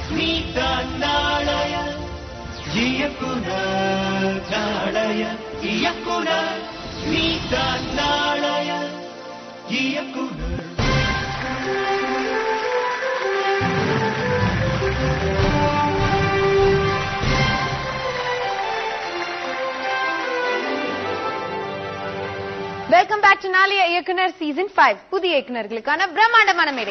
நீதான் நாளைய இயக்குனர் நாளைய இயக்குனர் நீதான் நாளைய இயக்குனர் வெல்கம் பேக் டு நாளைய இயக்குனர் சீசன் 5 புதிய இயக்குனர்களுக்கான பிரம்மாண்டமான மேடை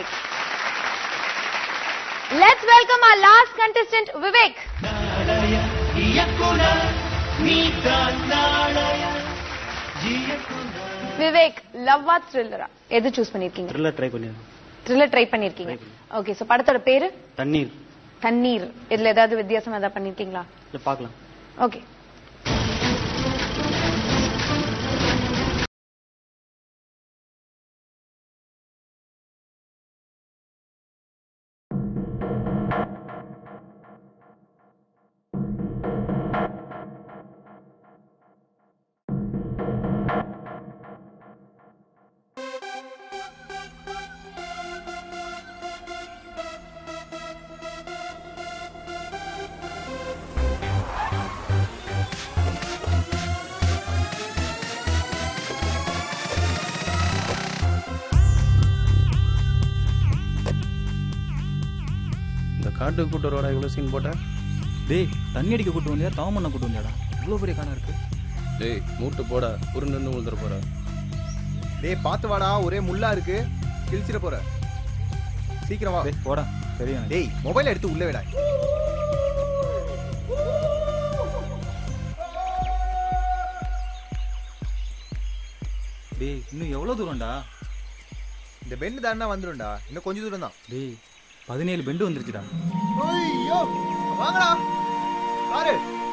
let's welcome our last contestant Vivek நாளைய இயக்குனர் நீதான் நாளைய இயக்குனர் விவேக் லவ்வா த்ரில்லரா எது சூஸ் பண்ணிருக்கீங்க த்ரில்லர் ட்ரை பண்ணிருக்கேன் த்ரில்லர் ட்ரை பண்ணிருக்கீங்க ஓகே சோ படத்தோட பேரு தண்ணீர் தண்ணீர் இதுல ஏதாவது வித்தியாசமா ஏதாவது பண்ணிருக்கீங்களா இல்லை பார்க்கலாம் ஓகே இந்த காட்டுக்கு கூட்டு ரோட இவ்வளோ சீன் போட்ட டேய் தண்ணி அடிக்க கூட்டு வந்தியா தவம் பண்ண கூட்டு வந்தியாடா இவ்வளோ பெரிய காணம் இருக்கு டேய் மூட்டு போட உருண்டு விழுந்துற போற டேய் பாத்து வாடா ஒரே முள்ளா இருக்கு கிழிச்சிட போற சீக்கிரம் வா டேய் போடா தெரியும் எனக்கு. டேய் மொபைல் எடுத்து உள்ள விடா டேய் இன்னும் எவ்வளோ தூரம்டா இந்த பெண்டு தாண்டா வந்துரும்டா இன்னும் கொஞ்சம் தூரம் தான் டேய் பதினேழு பெண்டு வந்துருச்சுடா ஐயோ வாங்கடா பாரு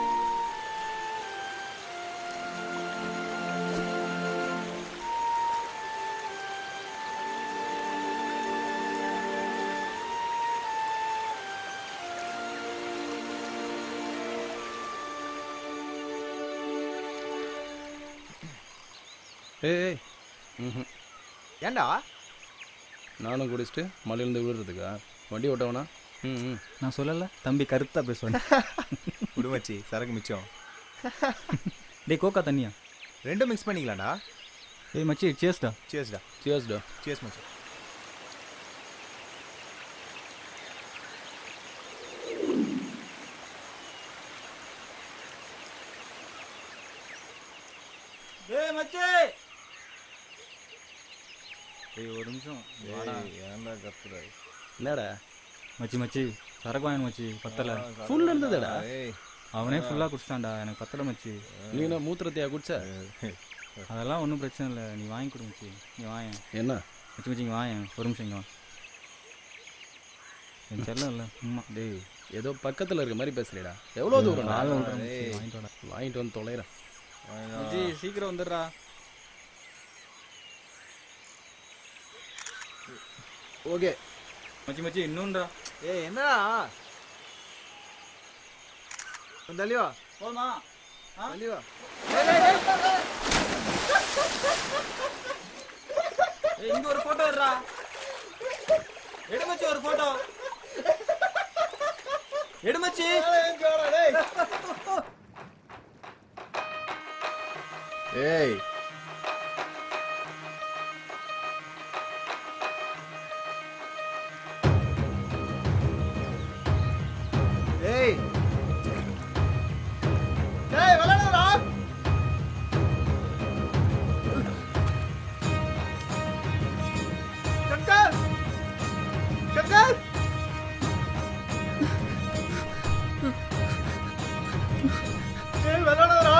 ஏய் ஏய் ம்ஹும். ஏன்டா நானும் குடிச்சிட்டு மலையிலேருந்து விழுறதுக்கா வண்டி ஓட்டவனா ம் ம் நான் சொல்லல தம்பி கருத்தா பேசுவேன் குடுமச்சி சரக்கு மிச்சம் டேய் கோக்கா தண்ணியா ரெண்டும் மிக்ஸ் பண்ணிக்கலாம்டா டேய் மச்சி சேஸ்டா சியர்ஸ்டா சியர்ஸ்டா சியர்ஸ் மச்சி டேய் மச்சி டேய் ஒரு நிமிஷம் வாடா. ஏன்டா கத்துற என்னடா மச்சி மச்சி சரக்கு வாங்கணும் மச்சி பத்தல ஃபுல் இருந்ததுடா ஏய் அவனே ஃபுல்லா குடிச்சிட்டான்டா எனக்கு பத்தல மச்சி நீ என்ன மூத்திரத்தையா குடிச்ச அதெல்லாம் ஒன்றும் பிரச்சனை இல்லை நீ வாங்கி கொடு மச்சி நீ வாயேன் என்ன மச்சி மச்சி இங்கே வாயேன் ஒரு நிமிஷம் இங்கே வா என் செல்லம் இல்லை சும்மா டேய் ஏதோ பக்கத்தில் இருக்க மாதிரி பேசுறீடா எவ்வளோ தூரம் காலை விடுறேன் மச்சி, வாங்கிட்டு வாடா வாங்கிட்டு வந்து தொலைகிறேன் மச்சி சீக்கிரம் வந்துடுறா ஓகே மச்சி மச்சி இன்னொன்றா ஏய் என்னடா கொஞ்சம் தள்ளி வா போதுமா தள்ளி வா ஏய் இங்க ஒரு போட்டோ எடுறா எடு மச்சி ஒரு போட்டோ எடு மச்சி ஏய் ஏய் ஏய் விளையாடுறா சங்கர் சங்கர் ஏய் விளையாடுறா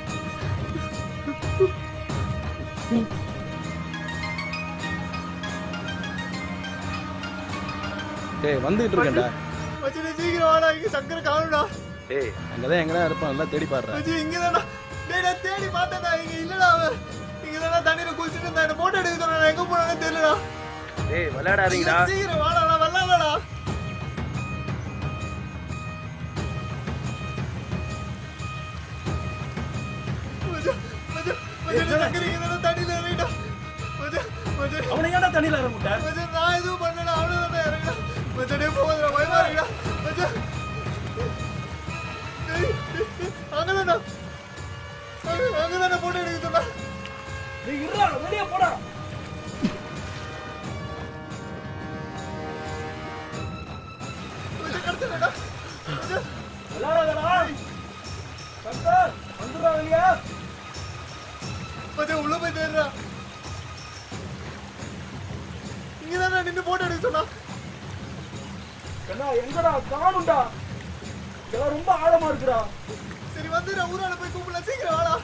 டேய் வந்துகிட்டு இருக்கேன்டா மச்சி நீ சீக்கிரம் வாடா இங்க சங்கர் காணுடா டேய் அங்கே தான் எங்கடா இருப்பான் நல்லா தேடி பாடுறேன் மச்சி இங்க தானா டேய் நான் தேடி பார்த்தேன்டா இங்க இல்லடா அவன் இங்க தானா தண்ணியில குளிச்சிட்டு இருந்தா என்ன போட்டோ எடுக்க சொன்னா எங்க போனானே தெரியலடா டேய் விளையாடாதீங்கடா சீக்கிரம் வாடா நான் வரலாம்டா மச்சி மச்சி மச்சி சங்கர் இங்க தானா தண்ணியில இறங்கிட்டா மச்சி மச்சி அவனை ஏன்டா தண்ணியில் இறங்க மச்சி நான் எதுவும் பண்ணல அவனு தானே இறங்கிட்டா மச்சி டேய் போகுதுடா பயமா இருக்குடா மச்சி இல்லையா மச்சான் உள்ள போய் தேடுறா இங்கதான் நின்னு போட்டோ எடுக்க சொன்னா கண்ணா எங்கடா காணும்டா இதெல்லாம் ரொம்ப ஆழமா இருக்குடா சரி வந்து நான் ஊரால போய் கூப்பிடலாம் சீக்கிரம் வாடா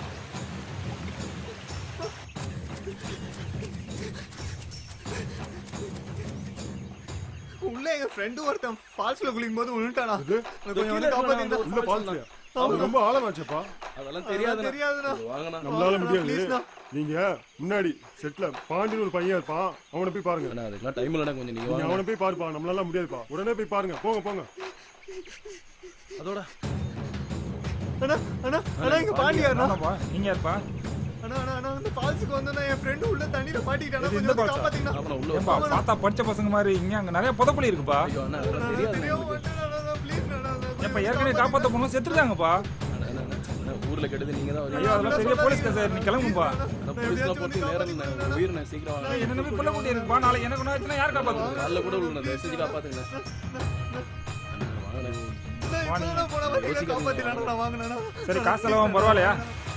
உள்ள எங்க ஃப்ரெண்டு ஒருத்தன் ஃபால்ஸ்ல குளிக்கும் போது விழுட்டானா கொஞ்சம் வந்து காப்பாத்தீங்கன்னா உள்ள பால்ஸ்லயா அது ரொம்ப ஆழமாச்சப்பா அதெல்லாம் தெரியாது தெரியாதுண்ணா வாங்கண்ணா நம்மளால முடியாது ப்ளீஸ்ண்ணா நீங்க முன்னாடி செட்ல பாண்டியன் ஒரு பையன் இருப்பான் அவனை போய் பாருங்க அண்ணா அதுக்கெல்லாம் டைம் இல்லைண்ணா கொஞ்சம் நீங்க நீங்க வாங்க அவனை போய் பாருப்பா நம்மளால முடியாதுப்பா உடனே போய் பாருங்க போங்க போங்க அதோட அண்ணா அண்ணா அண்ணா இங்க பாண்டியாண்ணா ஆமாப்பா நீங்க யாருப்பா அண்ணா அண்ணா அண்ணா அந்த ஃபால்ஸுக்கு வந்தா என் ஃப்ரெண்டு உள்ள தண்ணியில மாட்டிக்கிட்டானா இது கொஞ்சம் இந்த வந்து falls ஆ? காப்பாத்தீங்கன்னா அப்ப நான் உள்ள ஏன்பா பார்த்தா படிச்ச பசங்க மாதிரி இங்க அங்க நிறைய புதப்பலி இருக்குப்பா ஐயோ அண்ணா அதெல்லாம் தெரியாது தெரியாம வந்துட்டேன் ப்ளீஸ் அண்ணா ஏன்பா ஏற்கனவே காப்பாத்த போனோம் செத்துருக்காங்கப்பா அண்ணா, அண்ணா, அண்ணா, ஊர்ல கெட்டது நீங்க தான் ஐயோ அதெல்லாம் பெரிய போலீஸ் கேஸ் நீ கிளம்புப்பா போலீஸ்லாம் போட்டு நேரம் இல்லை. உயிர் நான் சீக்கிரம் வாங்க என்ன நம்பி பிள்ளை கூட்டி இருக்குப்பா நாளைக்கு எனக்கு ஒன்று ஆச்சுன்னா யார் காப்பாத்துறது காலைல கூட உள்ள தயவு செஞ்சு காப்பாத்துங்க அண்ணா, வாங்கண்ணா. போன மாதிரி காப்பாத்திடலாம் நான் வாங்கினேன்னா சரி காசு செலவும் பரவாயில்லையா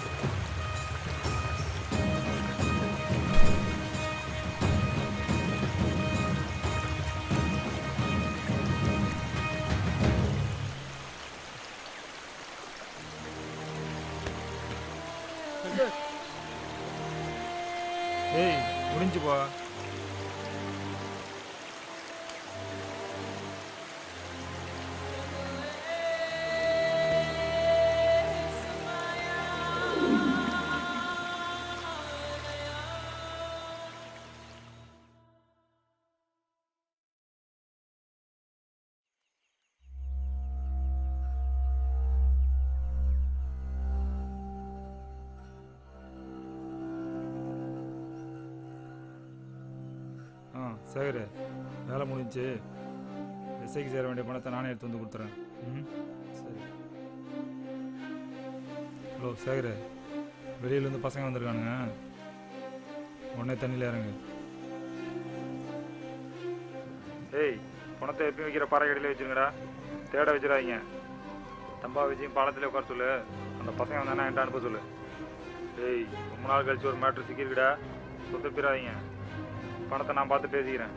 ஏய் முடிஞ்சுப்பா ஆ சேகர் வேலை முடிஞ்சுச்சு எஸ்ஐக்கு சேர வேண்டிய பணத்தை நானே எடுத்து வந்து கொடுத்துறேன் ம் சரி ஹலோ சேகர் வெளியிலேருந்து பசங்க வந்திருக்கானுங்க உடனே தண்ணியில் இறங்கு ஏய் பணத்தை எப்பயும் வைக்கிற பாறை கடையில் வச்சுருங்கடா தேட வச்சிடாதீங்க தம்பா விஜயும் பாலத்தில் உட்கார சொல்லு அந்த பசங்க வந்தானா என்கிட்ட அனுப்ப சொல்லு ஏய் ரொம்ப நாள் கழிச்சு ஒரு மேட்ரு சிக்கிருக்குடா சொத்துப்பிடாதீங்க பணத்தை நான் பார்த்து பேசிக்கிறேன்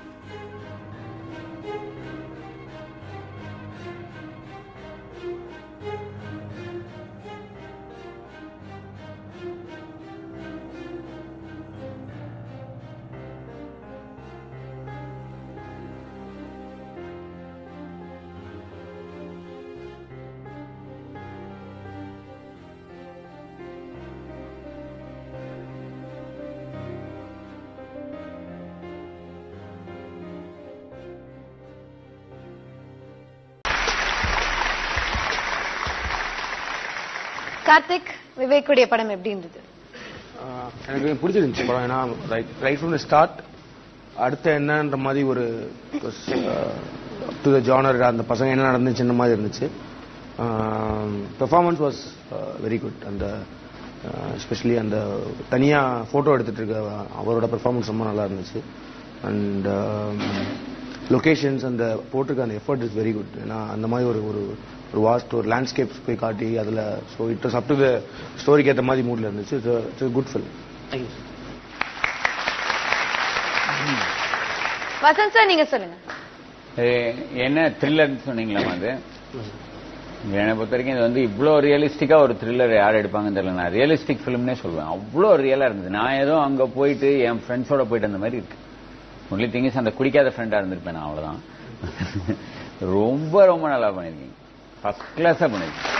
கார்த்திக் விவேக் உடைய படம் எப்படி இருந்தது ஆஹ் எனக்கு பிடிச்சிருந்துச்சு படம் ஏன்னா right right from the start அடுத்த என்னன்ற மாதிரி ஒரு டு த ஜானர் அந்த பசங்க என்ன நடந்துச்சுன்ற மாதிரி இருந்துச்சு பெர்ஃபார்மன்ஸ் வாஸ் வெரி குட் அந்த எஸ்பெஷலி அந்த தனியாக ஃபோட்டோ எடுத்துட்டு இருக்க அவரோட பெர்ஃபார்மன்ஸ் ரொம்ப நல்லா இருந்துச்சு அண்ட் லொகேஷன்ஸ் அந்த போட்டிருக்க அந்த எஃபர்ட் இஸ் வெரி குட் ஏன்னா அந்த மாதிரி ஒரு ஒரு ஒரு வாஸ்ட் ஒரு லேண்ட்ஸ்கேப்ஸ் போய் காட்டி அதில் so it was up to the ஸ்டோரிக்கு ஏற்ற மாதிரி மூடில் இருந்துச்சு it's good feel Vasanth sir நீங்க சொல்லுங்க இது என்ன த்ரில்லர்னு சொன்னீங்களாமா அது என்னை பொறுத்த வரைக்கும் இது வந்து இவ்வளோ ரியலிஸ்டிக்கா ஒரு த்ரில்லர் யார் எடுப்பாங்கன்னு தெரியல நான் ரியலிஸ்டிக் ஃபிலிம்னே சொல்லுவேன் அவ்வளோ ரியலா இருந்தது நான் ஏதோ அங்க போயிட்டு என் ஃப்ரெண்ட்ஸோட போயிட்டு அந்த மாதிரி இருக்கு ஒன்லி திங்ஸ் அந்த குடிக்காத ஃப்ரெண்டா இருந்திருப்பேன் நான் அவ்வளவுதான் ரொம்ப ரொம்ப நல்லா பண்ணிருக்கீங்க ஃபர்ஸ்ட் கிளாஸா பண்ணிருக்கீங்க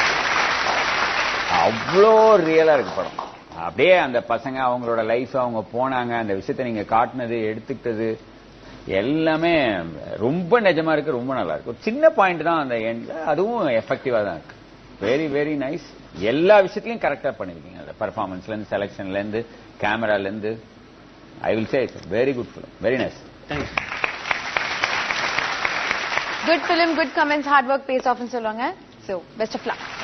அவ்வளோ ரியலா இருக்கு படம் அப்படியே அந்த பசங்க அவங்களோட லைஃப் அவங்க போனாங்க அந்த விஷயத்தை நீங்க காட்டினது எடுத்துக்கிட்டது எல்லாமே ரொம்ப நிஜமா இருக்கு ரொம்ப நல்லா இருக்கு ஒரு சின்ன பாயிண்ட் தான் அந்த எண்ட்ல அதுவும் எஃபெக்டிவா தான் இருக்கு வெரி வெரி நைஸ் எல்லா விஷயத்திலையும் கரெக்டா பண்ணிருக்கீங்க அந்த பர்ஃபார்மன்ஸ்ல இருந்து செலக்ஷன்ல இருந்து கேமரால இருந்து I will say very good film very nice good film good comments hard work pays ஆஃப்னு சொல்லுவாங்க ஸோ பெஸ்ட் ஆஃப் லக்